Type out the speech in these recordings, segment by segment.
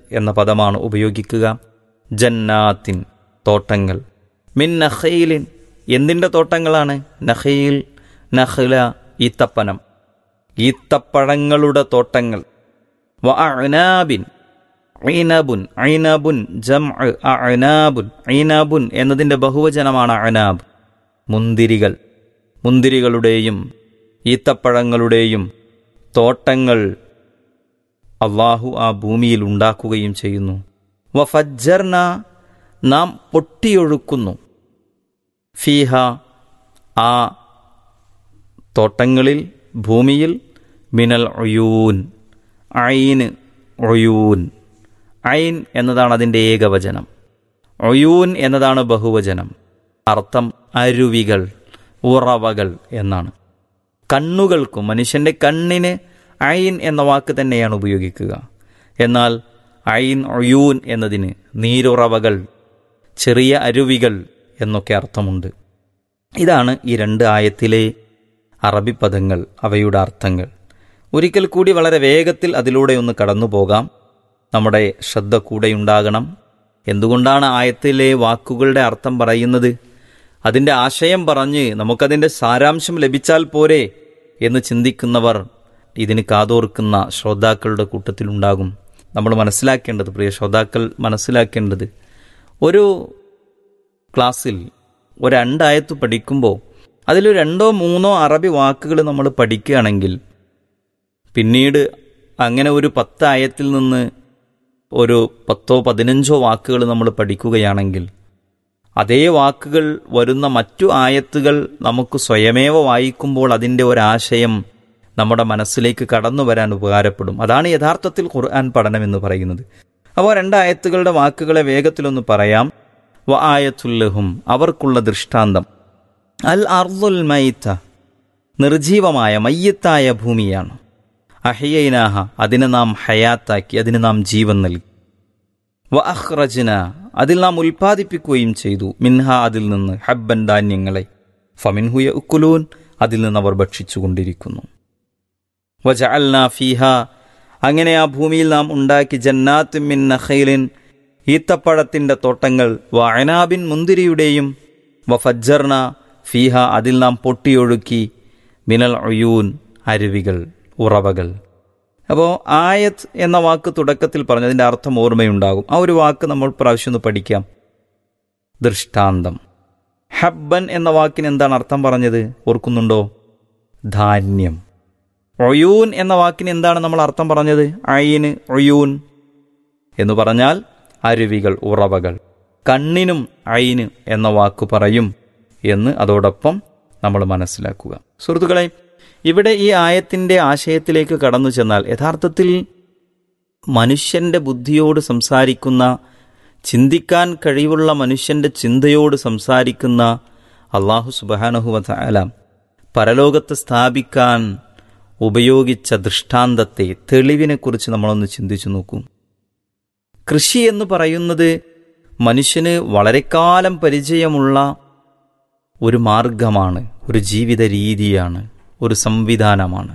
എന്ന പദമാണ് ഉപയോഗിക്കുക ജന്നാത്തിൻ തോട്ടങ്ങൾ മിൻ നഖയിലിൻ എന്തിൻ്റെ തോട്ടങ്ങളാണ് നഖയിൽ നഖല ഈത്തപ്പനം ഈത്തപ്പഴങ്ങളുടെ തോട്ടങ്ങൾ വ അഅ്നാബിൻ ഐനബുൻ ഐനബുൻ ജം അഅ്നാബുൻ ഐനബുൻ എന്നതിൻ്റെ ബഹുവചനമാണ് അഅ്നാബ് മുന്തിരികൾ മുന്തിരികളുടെയും ഈത്തപ്പഴങ്ങളുടെയും തോട്ടങ്ങൾ അള്ളാഹു ആ ഭൂമിയിൽ ഉണ്ടാക്കുകയും ചെയ്യുന്നു വ ഫജ്ജർന നാം പൊട്ടിയൊഴുക്കുന്നു ഫീഹ ആ തോട്ടങ്ങളിൽ ഭൂമിയിൽ മിനൽ ഒയൂൻ ഐന് ഒയൂൻ ഐൻ എന്നതാണ് അതിൻ്റെ ഏകവചനം ഒയൂൻ എന്നതാണ് ബഹുവചനം അർത്ഥം അരുവികൾ ഉറവകൾ എന്നാണ് കണ്ണുകൾക്കും മനുഷ്യൻ്റെ കണ്ണിന് ഐൻ എന്ന വാക്ക് തന്നെയാണ് ഉപയോഗിക്കുക എന്നാൽ ഐൻ ഒയൂൻ എന്നതിന് നീരുറവകൾ ചെറിയ അരുവികൾ എന്നൊക്കെ അർത്ഥമുണ്ട് ഇതാണ് ഈ രണ്ട് ആയത്തിലെ അറബി പദങ്ങൾ അവയുടെ അർത്ഥങ്ങൾ ഒരിക്കൽ കൂടി വളരെ വേഗത്തിൽ അതിലൂടെ ഒന്ന് കടന്നു പോകാം നമ്മുടെ ശ്രദ്ധ കൂടെയുണ്ടാകണം എന്തുകൊണ്ടാണ് ആയത്തിലെ വാക്കുകളുടെ അർത്ഥം പറയുന്നത് അതിൻ്റെ ആശയം പറഞ്ഞ് നമുക്കതിൻ്റെ സാരാംശം ലഭിച്ചാൽ പോരെ എന്ന് ചിന്തിക്കുന്നവർ ഇതിന് കാതോർക്കുന്ന ശ്രോതാക്കളുടെ കൂട്ടത്തിലുണ്ടാകും നമ്മൾ മനസ്സിലാക്കേണ്ടത് പ്രിയ ശ്രോതാക്കൾ മനസ്സിലാക്കേണ്ടത് ഒരു ക്ലാസ്സിൽ ഒരു രണ്ടായത്ത് പഠിക്കുമ്പോൾ അതിൽ രണ്ടോ മൂന്നോ അറബി വാക്കുകൾ നമ്മൾ പഠിക്കുകയാണെങ്കിൽ പിന്നീട് അങ്ങനെ ഒരു പത്ത് ആയത്തിൽ നിന്ന് ഒരു പത്തോ പതിനഞ്ചോ വാക്കുകൾ നമ്മൾ പഠിക്കുകയാണെങ്കിൽ അതേ വാക്കുകൾ വരുന്ന മറ്റു ആയത്തുകൾ നമുക്ക് സ്വയമേവ വായിക്കുമ്പോൾ അതിൻ്റെ ഒരാശയം നമ്മുടെ മനസ്സിലേക്ക് കടന്നു വരാൻ ഉപകാരപ്പെടും അതാണ് യഥാർത്ഥത്തിൽ ഖുർആൻ പഠനം എന്ന് പറയുന്നത് അപ്പോൾ രണ്ടായത്തുകളുടെ വാക്കുകളെ വേഗത്തിലൊന്ന് പറയാം വ ആയത്തുല്ലഹും അവർക്കുള്ള ദൃഷ്ടാന്തം അൽ അർദുൽ മൈത്ത നിർജീവമായ മയ്യത്തായ ഭൂമിയാണ് അഹയ്യനാഹ അതിനെ നാം ഹയാത്താക്കി അതിന് നാം ജീവൻ നൽകി വ അഹ്റജ്ന അതിൽ നാം ഉൽപ്പാദിപ്പിക്കുകയും ചെയ്തു മിൻഹ അതിൽ നിന്ന് ഹബ്ബൻ ധാന്യങ്ങളെ ഫമിൻഹുയ ഉക്കുലൂൻ അതിൽ നിന്ന് അവർ ഭക്ഷിച്ചുകൊണ്ടിരിക്കുന്നു വജ അൽന ഫീഹ അങ്ങനെ ആ ഭൂമിയിൽ നാം ഉണ്ടാക്കി ജന്നാത്തും മിൻ നഖൈലിൻ ഈത്തപ്പഴത്തിൻ്റെ തോട്ടങ്ങൾ വ അനാബിൻ മുന്തിരിയുടെയും വ ഫജ്ജർന ഫീഹ അതിൽ നാം പൊട്ടിയൊഴുക്കി മിനൽ ഒയൂൻ അരുവികൾ ഉറവകൾ അപ്പോൾ ആയത് എന്ന വാക്ക് തുടക്കത്തിൽ പറഞ്ഞു അതിൻ്റെ അർത്ഥം ഓർമ്മയുണ്ടാകും ആ ഒരു വാക്ക് നമ്മൾ പ്രാവശ്യം ഒന്ന് പഠിക്കാം ദൃഷ്ടാന്തം ഹബ്ബൻ എന്ന വാക്കിന് എന്താണ് അർത്ഥം പറഞ്ഞത് ഓർക്കുന്നുണ്ടോ ധാന്യം ഒയൂൻ എന്ന വാക്കിന് എന്താണ് നമ്മൾ അർത്ഥം പറഞ്ഞത് അയിന് ഒയൂൻ എന്ന് പറഞ്ഞാൽ അരുവികൾ ഉറവകൾ കണ്ണിനും അയിന് എന്ന വാക്ക് പറയും എന്ന് അതോടൊപ്പം നമ്മൾ മനസ്സിലാക്കുക സുഹൃത്തുക്കളെ ഇവിടെ ഈ ആയത്തിൻ്റെ ആശയത്തിലേക്ക് കടന്നു ചെന്നാൽ യഥാർത്ഥത്തിൽ മനുഷ്യൻ്റെ ബുദ്ധിയോട് സംസാരിക്കുന്ന ചിന്തിക്കാൻ കഴിവുള്ള മനുഷ്യൻ്റെ ചിന്തയോട് സംസാരിക്കുന്ന അള്ളാഹു സുബാനഹുവല പരലോകത്ത് സ്ഥാപിക്കാൻ ഉപയോഗിച്ച ദൃഷ്ടാന്തത്തെ തെളിവിനെക്കുറിച്ച് നമ്മളൊന്ന് ചിന്തിച്ചു നോക്കൂ കൃഷി എന്ന് പറയുന്നത് മനുഷ്യന് വളരെക്കാലം പരിചയമുള്ള ഒരു മാർഗമാണ് ഒരു ജീവിത രീതിയാണ് ഒരു സംവിധാനമാണ്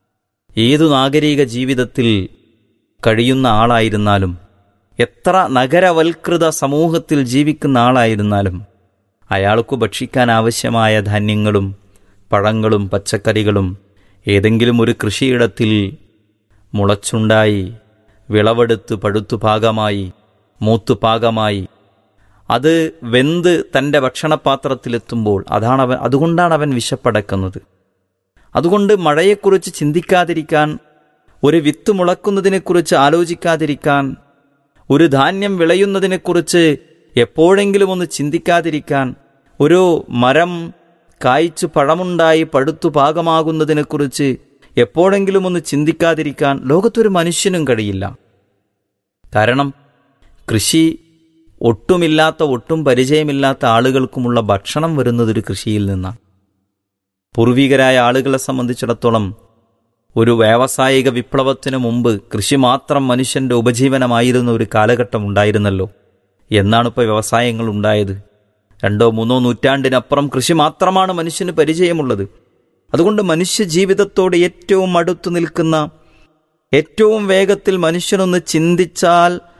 ഏതു നാഗരിക ജീവിതത്തിൽ കഴിയുന്ന ആളായിരുന്നാലും എത്ര നഗരവൽകൃത സമൂഹത്തിൽ ജീവിക്കുന്ന ആളായിരുന്നാലും അയാൾക്ക് ഭക്ഷിക്കാൻ ആവശ്യമായ ധാന്യങ്ങളും പഴങ്ങളും പച്ചക്കറികളും ഏതെങ്കിലും ഒരു കൃഷിയിടത്തിൽ മുളച്ചുണ്ടായി വിളവെടുത്ത് പഴുത്തു പാകമായി മൂത്തു പാകമായി അത് വെന്ത് തൻ്റെ ഭക്ഷണപാത്രത്തിലെത്തുമ്പോൾ അതാണ് അവൻ അതുകൊണ്ടാണ് അവൻ വിശപ്പടക്കുന്നത് അതുകൊണ്ട് മഴയെക്കുറിച്ച് ചിന്തിക്കാതിരിക്കാൻ ഒരു വിത്ത് മുളക്കുന്നതിനെക്കുറിച്ച് ആലോചിക്കാതിരിക്കാൻ ഒരു ധാന്യം വിളയുന്നതിനെക്കുറിച്ച് എപ്പോഴെങ്കിലും ഒന്ന് ചിന്തിക്കാതിരിക്കാൻ ഒരു മരം കായ്ച്ചു പഴമുണ്ടായി പഴുത്തു പാകമാകുന്നതിനെക്കുറിച്ച് എപ്പോഴെങ്കിലും ഒന്ന് ചിന്തിക്കാതിരിക്കാൻ ലോകത്തൊരു മനുഷ്യനും കഴിയില്ല കാരണം കൃഷി ഒട്ടുമില്ലാത്ത ഒട്ടും പരിചയമില്ലാത്ത ആളുകൾക്കുമുള്ള ഭക്ഷണം വരുന്നതൊരു കൃഷിയിൽ നിന്നാണ് പൂർവികരായ ആളുകളെ സംബന്ധിച്ചിടത്തോളം ഒരു വ്യാവസായിക വിപ്ലവത്തിനു മുമ്പ് കൃഷി മാത്രം മനുഷ്യന്റെ ഉപജീവനമായിരുന്ന ഒരു കാലഘട്ടം ഉണ്ടായിരുന്നല്ലോ എന്നാണ് ഇപ്പോൾ വ്യവസായങ്ങൾ ഉണ്ടായത് രണ്ടോ മൂന്നോ നൂറ്റാണ്ടിനപ്പുറം കൃഷി മാത്രമാണ് മനുഷ്യന് പരിചയമുള്ളത് അതുകൊണ്ട് മനുഷ്യ ജീവിതത്തോട് ഏറ്റവും അടുത്തു നിൽക്കുന്ന ഏറ്റവും വേഗത്തിൽ മനുഷ്യനൊന്ന് ചിന്തിച്ചാൽ